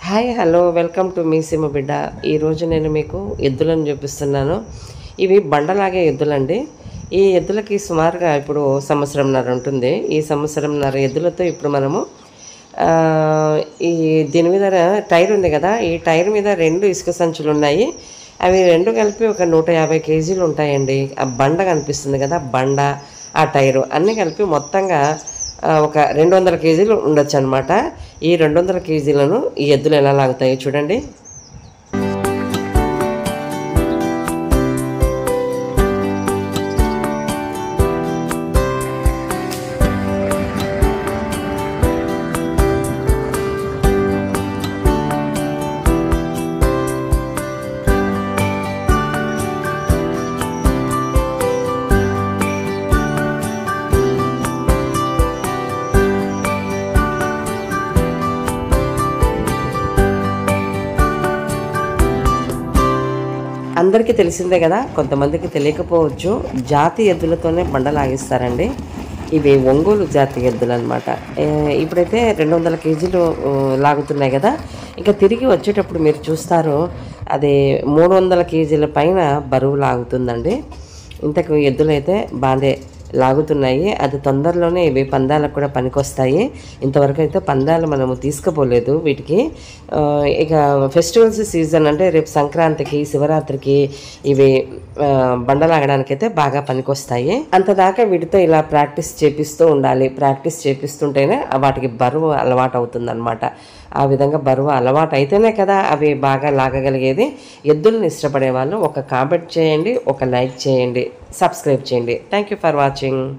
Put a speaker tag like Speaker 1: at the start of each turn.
Speaker 1: hi hello welcome to మీ సిమ బిడ్డ ఈరోజు నేను మీకు ఎద్దులను చూపిస్తున్నాను ఇవి బండలాగే ఎద్దులండి ఈ ఎద్దులకి సుమారుగా ఇప్పుడు సంవత్సరంన్నర ఉంటుంది ఈ సంవత్సరంన్నర ఎద్దులతో ఇప్పుడు మనము ఆ, ఈ దీని మీద టైర్ ఉంది కదా ఈ టైర్ మీద రెండు ఇసుక సంచులు ఉన్నాయి అవి రెండు కలిపి ఒక నూట యాభై కేజీలు ఉంటాయండి ఆ బండ కనిపిస్తుంది కదా బండ ఆ టైరు అన్నీ కలిపి మొత్తంగా ఆ, ఒక రెండు వందల కేజీలు ఉండొచ్చు అనమాట ఈ రెండు వందల కేజీలను ఈ ఎద్దులు ఎలా లాగుతాయో చూడండి అందరికీ తెలిసిందే కదా కొంతమందికి తెలియకపోవచ్చు జాతి ఎద్దులతోనే బండ లాగిస్తారండి ఇవి ఒంగోలు జాతి ఎద్దులు అనమాట ఇప్పుడైతే రెండు వందల కేజీలు ఆ, లాగుతున్నాయి కదా ఇంకా తిరిగి వచ్చేటప్పుడు మీరు చూస్తారు అది మూడు వందల కేజీల పైన బరువు లాగుతుందండి ఇంతకు ఎద్దులైతే బాగానే లాగుతున్నాయి అది తొందరలోనే ఇవి పందాలకు కూడా పనికొస్తాయి ఇంతవరకు అయితే పందాలు మనము తీసుకుపోలేదు వీటికి ఆ, ఇక ఫెస్టివల్స్ సీజన్ అంటే రేపు సంక్రాంతికి శివరాత్రికి ఇవి ఆ, బండలాగడానికైతే బాగా పనికొస్తాయి అంతదాకా వీటితో ఇలా ప్రాక్టీస్ చేపిస్తూ ఉండాలి ప్రాక్టీస్ చేపిస్తుంటేనే వాటికి బరువు అలవాటు అవుతుందన్నమాట ఆ విధంగా బరువు అలవాటు అయితేనే కదా అవి బాగా లాగగలిగేది ఎద్దులను ఇష్టపడే వాళ్ళు ఒక కామెంట్ చేయండి ఒక లైక్ చేయండి సబ్స్క్రైబ్ చేయండి థ్యాంక్ యూ ఫర్ వాచింగ్